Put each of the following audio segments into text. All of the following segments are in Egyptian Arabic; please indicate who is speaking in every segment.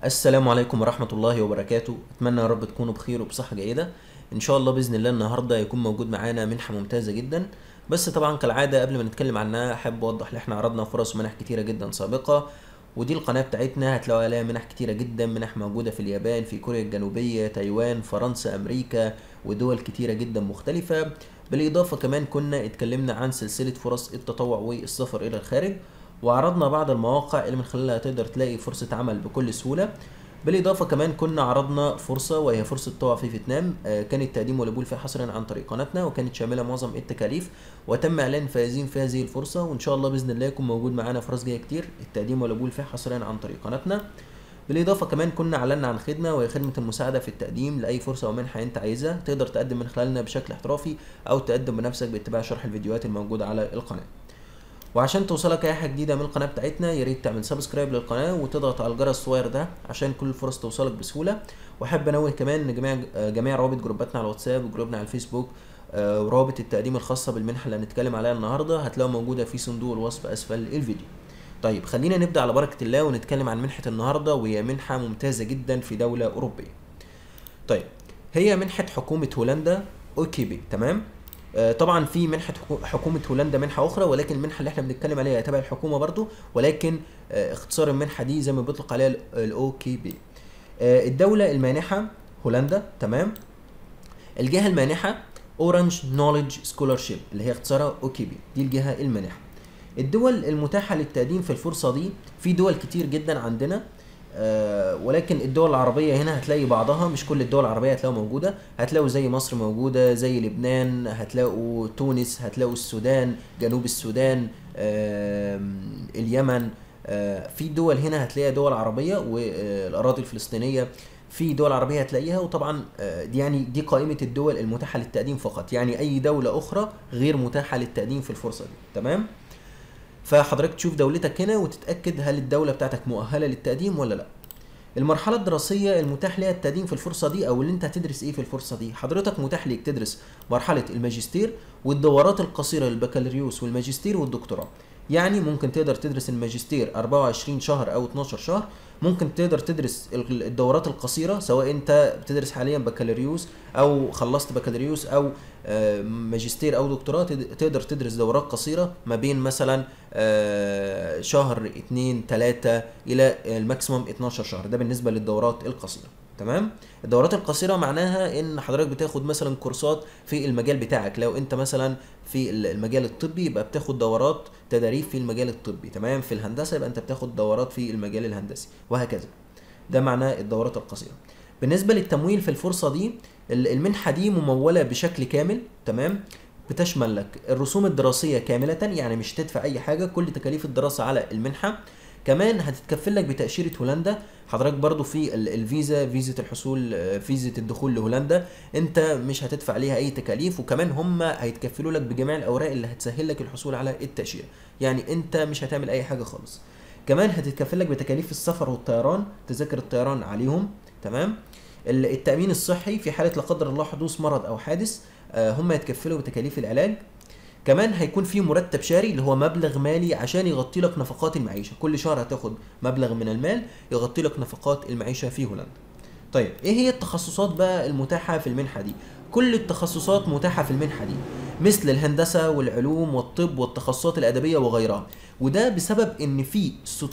Speaker 1: السلام عليكم ورحمة الله وبركاته أتمنى يا رب تكونوا بخير وبصحة جيدة إن شاء الله بإذن الله النهاردة يكون موجود معانا منحة ممتازة جدا بس طبعا كالعادة قبل ما نتكلم عنها أحب أوضح إن إحنا عرضنا فرص ومنح كتيرة جدا سابقة ودي القناة بتاعتنا هتلاقوا عليها منح كتيرة جدا منح موجودة في اليابان في كوريا الجنوبية تايوان فرنسا أمريكا ودول كتيرة جدا مختلفة بالإضافة كمان كنا اتكلمنا عن سلسلة فرص التطوع والسفر إلى الخارج وعرضنا بعض المواقع اللي من خلالها تقدر تلاقي فرصة عمل بكل سهولة بالإضافة كمان كنا عرضنا فرصة وهي فرصة طوع في فيتنام آه، كان التقديم والقبول فيها حصريا عن طريق قناتنا وكانت شاملة معظم التكاليف وتم إعلان فائزين في هذه الفرصة وإن شاء الله بإذن الله يكون موجود معانا فرص جاية كتير التقديم والقبول فيها حصريا عن طريق قناتنا بالإضافة كمان كنا أعلنا عن خدمة وهي خدمة المساعدة في التقديم لأي فرصة أو منحة أنت عايزها تقدر تقدم من خلالنا بشكل احترافي أو تقدم بنفسك باتباع شرح الفيديوهات الموجودة على القناة وعشان توصلك اي حاجه جديده من القناه بتاعتنا يا ريت تعمل سبسكرايب للقناه وتضغط على الجرس الصغير ده عشان كل الفرص توصلك بسهوله واحب انوه كمان ان جميع جميع روابط جروباتنا على الواتساب وجروبنا على الفيسبوك آه، وروابط التقديم الخاصه بالمنحه اللي هنتكلم عليها النهارده هتلاقوها موجوده في صندوق الوصف اسفل الفيديو طيب خلينا نبدا على بركه الله ونتكلم عن منحه النهارده وهي منحه ممتازه جدا في دوله اوروبيه طيب هي منحه حكومه هولندا اوكي بي تمام آه، طبعا في منحه حكو- حكومه هولندا منحه اخرى ولكن المنحه اللي احنا بنتكلم عليها تبع الحكومه برضو ولكن آه، اختصار المنحه دي زي ما بيطلق عليها الاو كي بي الدوله المانحه هولندا تمام الجهه المانحه اورنج نوليدج سكولارشيب اللي هي اختصارها او كي بي دي الجهه المانحه الدول المتاحه للتقديم في الفرصه دي في دول كتير جدا عندنا آه، ولكن الدول العربية هنا هتلاقي بعضها مش كل الدول العربية هتلاقوا موجودة هتلاقوا زي مصر موجودة زي لبنان هتلاقوا تونس هتلاقوا السودان جنوب السودان آم، اليمن آه، في دول هنا هتلاقيها دول عربية والأراضي الفلسطينية في دول عربية هتلاقيها وطبعا آه، دي يعني دي قائمة الدول المتاحة للتقديم فقط يعني أي دولة أخرى غير متاحة للتقديم في الفرصة دي تمام؟ فحضرتك تشوف دولتك هنا وتتاكد هل الدوله بتاعتك مؤهله للتقديم ولا لا المرحله الدراسيه المتاح لها التقديم في الفرصه دي او اللي انت هتدرس ايه في الفرصه دي حضرتك متاح ليك تدرس مرحله الماجستير والدورات القصيره للبكالوريوس والماجستير والدكتوراه يعني ممكن تقدر تدرس الماجستير 24 شهر او 12 شهر ممكن تقدر تدرس ال- الدورات القصيره سواء انت بتدرس حاليا بكالوريوس او خلصت بكالوريوس او آه، ماجستير او دكتوراه تد- تقدر تدرس دورات قصيره ما بين مثلا آه، شهر اتنين تلاتة الى الماكسيموم 12 شهر ده بالنسبه للدورات القصيره تمام الدورات القصيره معناها ان حضرتك بتاخد مثلا كورسات في المجال بتاعك لو انت مثلا في ال- المجال الطبي يبقى بتاخد دورات تدريب في المجال الطبي تمام في الهندسه يبقى انت بتاخد دورات في المجال الهندسي وهكذا ده معناه الدورات القصيره بالنسبه للتمويل في الفرصه دي ال- المنحه دي مموله بشكل كامل تمام بتشمل لك الرسوم الدراسيه كامله يعني مش تدفع اي حاجه كل تكاليف الدراسه على المنحه كمان هتتكفل لك بتاشيره هولندا حضرتك برضو في ال- الفيزا فيزا الحصول آه، فيزا الدخول لهولندا انت مش هتدفع عليها اي تكاليف وكمان هم هيتكفلوا لك بجميع الاوراق اللي هتسهل لك الحصول على التاشيره يعني انت مش هتعمل اي حاجه خالص كمان هتتكفل لك بتكاليف السفر والطيران تذاكر الطيران عليهم تمام ال- التامين الصحي في حاله لا قدر الله حدوث مرض او حادث آه، هم يتكفلوا بتكاليف العلاج كمان هيكون في مرتب شهري اللي هو مبلغ مالي عشان يغطي لك نفقات المعيشه كل شهر هتاخد مبلغ من المال يغطي لك نفقات المعيشه في هولندا طيب ايه هي التخصصات بقى المتاحه في المنحه دي كل التخصصات متاحه في المنحه دي مثل الهندسه والعلوم والطب والتخصصات الادبيه وغيرها وده بسبب ان في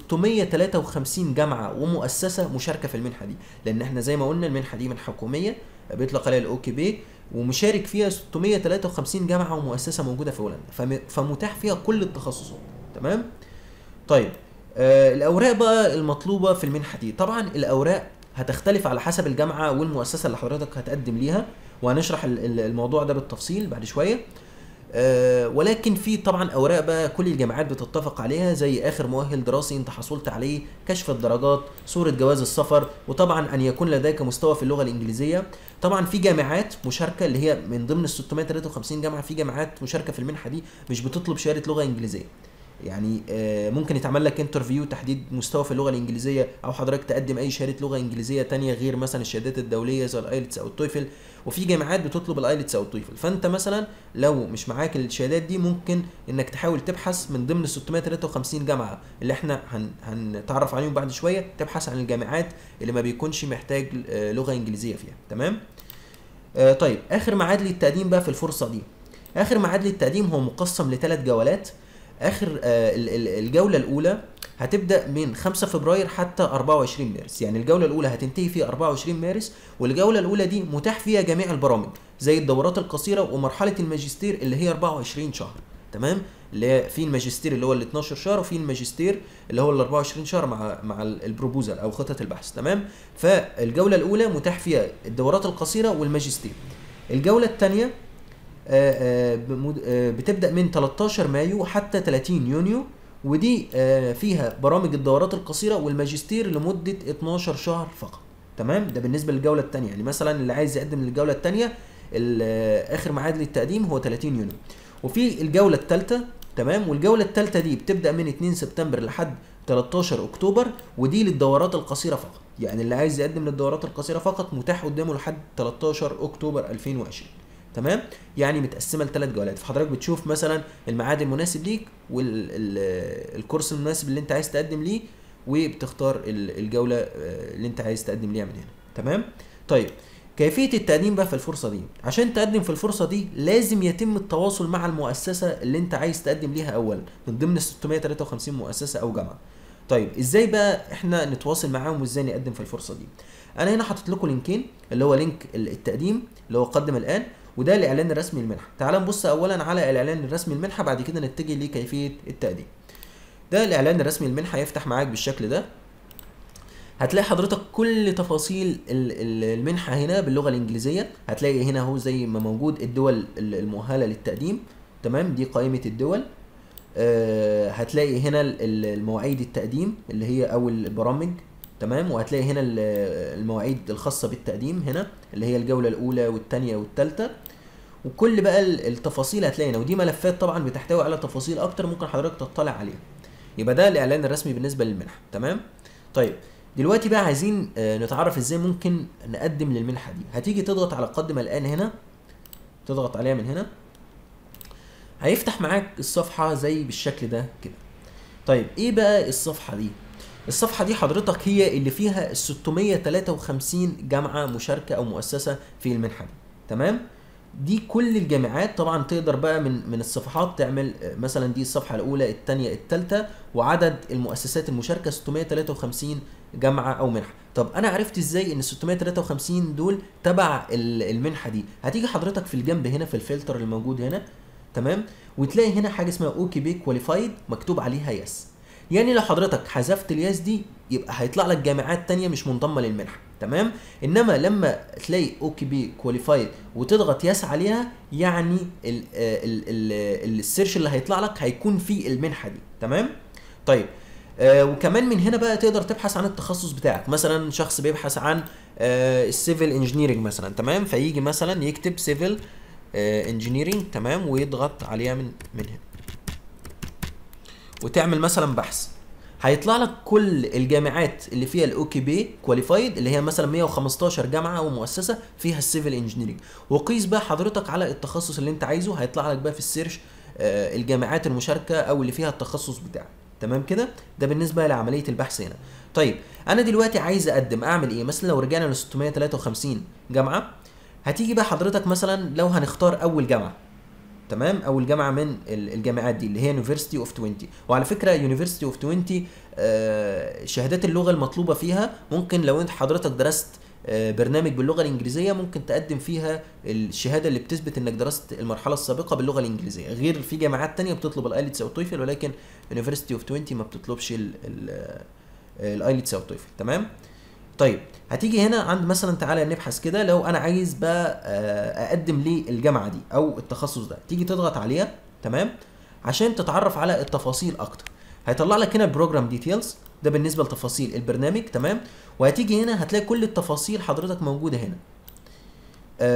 Speaker 1: 653 جامعه ومؤسسه مشاركه في المنحه دي لان احنا زي ما قلنا المنحه دي منحه حكوميه بيطلق عليها الاو كي بي ومشارك فيها 653 جامعه ومؤسسه موجوده في هولندا فم- فمتاح فيها كل التخصصات تمام طيب آه الاوراق بقى المطلوبه في المنحه دي طبعا الاوراق هتختلف على حسب الجامعه والمؤسسه اللي حضرتك هتقدم ليها وهنشرح ال- ال- الموضوع ده بالتفصيل بعد شويه آه، ولكن في طبعا اوراق بقى كل الجامعات بتتفق عليها زي اخر مؤهل دراسي انت حصلت عليه كشف الدرجات صوره جواز السفر وطبعا ان يكون لديك مستوى في اللغه الانجليزيه طبعا في جامعات مشاركه اللي هي من ضمن ال 653 جامعه في جامعات مشاركه في المنحه دي مش بتطلب شهاده لغه انجليزيه يعني آه، ممكن يتعمل لك انترفيو تحديد مستوى في اللغه الانجليزيه او حضرتك تقدم اي شهاده لغه انجليزيه تانية غير مثلا الشهادات الدوليه زي الايلتس او التويفل وفي جامعات بتطلب الايلتس او التويفل فانت مثلا لو مش معاك الشهادات دي ممكن انك تحاول تبحث من ضمن ال 653 جامعه اللي احنا هن هنتعرف عليهم بعد شويه تبحث عن الجامعات اللي ما بيكونش محتاج آه، لغه انجليزيه فيها تمام آه، طيب اخر ميعاد للتقديم بقى في الفرصه دي اخر ميعاد للتقديم هو مقسم لثلاث جولات اخر آه، ال- ال- الجوله الاولى هتبدا من 5 فبراير حتى 24 مارس يعني الجوله الاولى هتنتهي في 24 مارس والجوله الاولى دي متاح فيها جميع البرامج زي الدورات القصيره ومرحله الماجستير اللي هي 24 شهر تمام اللي هي في الماجستير اللي هو ال 12 شهر وفي الماجستير اللي هو ال 24 شهر مع مع ال- البروبوزال او خطه البحث تمام فالجوله الاولى متاح فيها الدورات القصيره والماجستير الجوله الثانيه آه، آه، بمد- آه، بتبدا من 13 مايو حتى 30 يونيو ودي آه، فيها برامج الدورات القصيره والماجستير لمده 12 شهر فقط تمام ده بالنسبه للجوله الثانيه يعني مثلا اللي عايز يقدم للجوله الثانيه اخر ميعاد للتقديم هو 30 يونيو وفي الجوله الثالثه تمام والجوله الثالثه دي بتبدا من 2 سبتمبر لحد 13 اكتوبر ودي للدورات القصيره فقط يعني اللي عايز يقدم للدورات القصيره فقط متاح قدامه لحد 13 اكتوبر 2020 تمام يعني متقسمه لثلاث جولات فحضرتك بتشوف مثلا الميعاد المناسب ليك والكورس المناسب اللي انت عايز تقدم ليه وبتختار ال- الجوله آه، اللي انت عايز تقدم ليها من هنا تمام طيب كيفيه التقديم بقى في الفرصه دي عشان تقدم في الفرصه دي لازم يتم التواصل مع المؤسسه اللي انت عايز تقدم ليها اولا من ضمن ال 653 مؤسسه او جامعه طيب ازاي بقى احنا نتواصل معاهم وازاي نقدم في الفرصه دي انا هنا حاطط لكم لينكين اللي هو لينك ال- التقديم اللي هو قدم الان وده الاعلان الرسمي للمنحه تعال نبص اولا على الاعلان الرسمي للمنحه بعد كده نتجه لكيفيه التقديم ده الاعلان الرسمي للمنحه يفتح معاك بالشكل ده هتلاقي حضرتك كل تفاصيل ال- ال- المنحه هنا باللغه الانجليزيه هتلاقي هنا اهو زي ما موجود الدول ال- المؤهله للتقديم تمام دي قائمه الدول آه، هتلاقي هنا ال- ال- المواعيد التقديم اللي هي او البرامج تمام وهتلاقي هنا ال- المواعيد الخاصه بالتقديم هنا اللي هي الجوله الاولى والثانيه والثالثه وكل بقى ال- التفاصيل هتلاقي هنا ودي ملفات طبعا بتحتوي على تفاصيل اكتر ممكن حضرتك تطلع عليها يبقى ده الاعلان الرسمي بالنسبه للمنحه تمام طيب دلوقتي بقى عايزين آه، نتعرف ازاي ممكن نقدم للمنحه دي هتيجي تضغط على قدم الان هنا تضغط عليها من هنا هيفتح معاك الصفحه زي بالشكل ده كده طيب ايه بقى الصفحه دي الصفحه دي حضرتك هي اللي فيها ال 653 جامعه مشاركه او مؤسسه في المنحه دي تمام دي كل الجامعات طبعا تقدر بقى من من الصفحات تعمل آه، مثلا دي الصفحه الاولى الثانيه الثالثه وعدد المؤسسات المشاركه 653 جامعه او منحه طب انا عرفت ازاي ان ال 653 دول تبع ال- المنحه دي هتيجي حضرتك في الجنب هنا في الفلتر اللي موجود هنا تمام وتلاقي هنا حاجه اسمها اوكي بي كواليفايد مكتوب عليها يس يعني لو حضرتك حذفت الياس دي يبقى هيطلع لك جامعات تانية مش منضمه للمنحه تمام انما لما تلاقي اوكي بي كواليفايد وتضغط يس عليها يعني ال ال ال السيرش اللي هيطلع لك هيكون في المنحه دي تمام طيب آه وكمان من هنا بقى تقدر تبحث عن التخصص بتاعك مثلا شخص بيبحث عن آه السيفل انجينيرنج مثلا تمام فيجي مثلا يكتب سيفل انجينيرنج تمام ويضغط عليها من من هنا وتعمل مثلا بحث هيطلع لك كل الجامعات اللي فيها الاو كي بي كواليفايد اللي هي مثلا 115 جامعه او مؤسسه فيها السيفل انجينيرنج وقيس بقى حضرتك على التخصص اللي انت عايزه هيطلع لك بقى في السيرش آه، الجامعات المشاركه او اللي فيها التخصص بتاعك تمام كده ده بالنسبه لعمليه البحث هنا طيب انا دلوقتي عايز اقدم اعمل ايه مثلا لو رجعنا ل 653 جامعه هتيجي بقى حضرتك مثلا لو هنختار اول جامعه تمام اول جامعه من ال- الجامعات دي اللي هي يونيفرسيتي اوف 20 وعلى فكره يونيفرسيتي اوف 20 آه، شهادات اللغه المطلوبه فيها ممكن لو انت حضرتك درست آه، برنامج باللغه الانجليزيه ممكن تقدم فيها الشهاده اللي بتثبت انك درست المرحله السابقه باللغه الانجليزيه غير في جامعات تانية بتطلب الايلتس او التويفل ولكن يونيفرسيتي اوف 20 ما بتطلبش الايلتس او التويفل تمام طيب هتيجي هنا عند مثلا تعالى نبحث كده لو انا عايز بقى آه، اقدم للجامعه دي او التخصص ده تيجي تضغط عليها تمام عشان تتعرف على التفاصيل اكتر هيطلع لك هنا البروجرام ديتيلز ده بالنسبه لتفاصيل البرنامج تمام وهتيجي هنا هتلاقي كل التفاصيل حضرتك موجوده هنا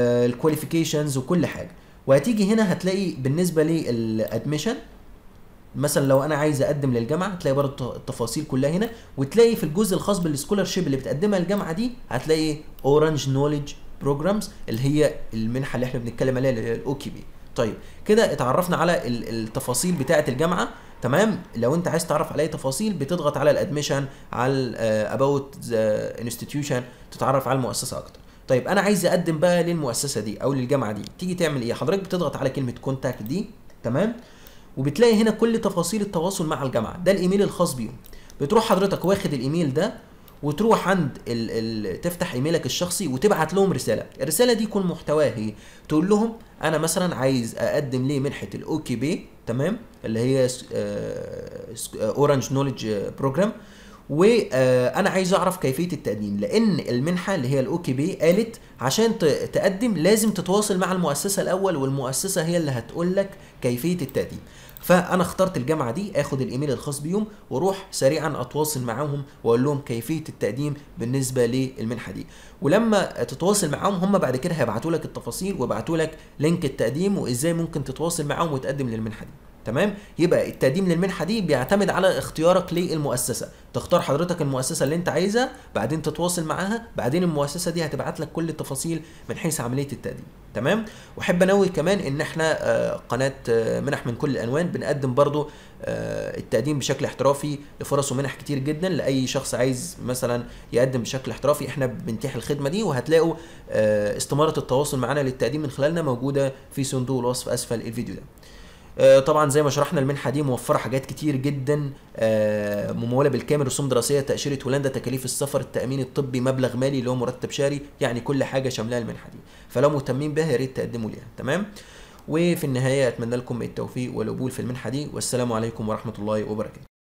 Speaker 1: الكواليفيكيشنز وكل حاجه وهتيجي هنا هتلاقي بالنسبه للادميشن مثلا لو انا عايز اقدم للجامعه هتلاقي برضه التفاصيل كلها هنا وتلاقي في الجزء الخاص بالسكولارشيب اللي بتقدمها الجامعه دي هتلاقي اورنج نوليدج بروجرامز اللي هي المنحه اللي احنا بنتكلم عليها اللي هي الاو كي بي طيب كده اتعرفنا على ال- التفاصيل بتاعه الجامعه تمام لو انت عايز تعرف على اي تفاصيل بتضغط على الادميشن على اباوت ذا انستتيوشن تتعرف على المؤسسه اكتر طيب انا عايز اقدم بقى للمؤسسه دي او للجامعه دي تيجي تعمل ايه حضرتك بتضغط على كلمه كونتاكت دي تمام وبتلاقي هنا كل تفاصيل التواصل مع الجامعه ده الايميل الخاص بيهم بتروح حضرتك واخد الايميل ده وتروح عند ال ال تفتح ايميلك الشخصي وتبعت لهم رساله الرساله دي يكون محتواها ايه تقول لهم انا مثلا عايز اقدم لمنحه الاو كي بي تمام اللي هي اورنج نوليدج بروجرام وانا عايز اعرف كيفيه التقديم لان المنحه اللي هي الاو كي بي قالت عشان ت- تقدم لازم تتواصل مع المؤسسه الاول والمؤسسه هي اللي هتقول لك كيفيه التقديم فانا اخترت الجامعه دي اخد الايميل الخاص بيهم واروح سريعا اتواصل معاهم واقول لهم كيفيه التقديم بالنسبه للمنحه دي ولما تتواصل معاهم هم بعد كده هيبعتوا لك التفاصيل ويبعتوا لك لينك التقديم وازاي ممكن تتواصل معاهم وتقدم للمنحه دي تمام يبقى التقديم للمنحه دي بيعتمد على اختيارك للمؤسسه تختار حضرتك المؤسسه اللي انت عايزها بعدين تتواصل معاها بعدين المؤسسه دي هتبعت لك كل التفاصيل من حيث عمليه التقديم تمام واحب انوه كمان ان احنا آه، قناه آه، منح من كل الانوان بنقدم برضو آه، التقديم بشكل احترافي لفرص ومنح كتير جدا لاي شخص عايز مثلا يقدم بشكل احترافي احنا بنتيح الخدمه دي وهتلاقوا آه، استماره التواصل معنا للتقديم من خلالنا موجوده في صندوق الوصف اسفل الفيديو ده آه، طبعا زي ما شرحنا المنحه دي موفره حاجات كتير جدا آه، مموله بالكامل رسوم دراسيه تاشيره هولندا تكاليف السفر التامين الطبي مبلغ مالي اللي هو مرتب شهري يعني كل حاجه شاملاها المنحه دي فلو مهتمين بها يا ريت تقدموا ليها تمام وفي النهايه اتمنى لكم التوفيق والقبول في المنحه دي والسلام عليكم ورحمه الله وبركاته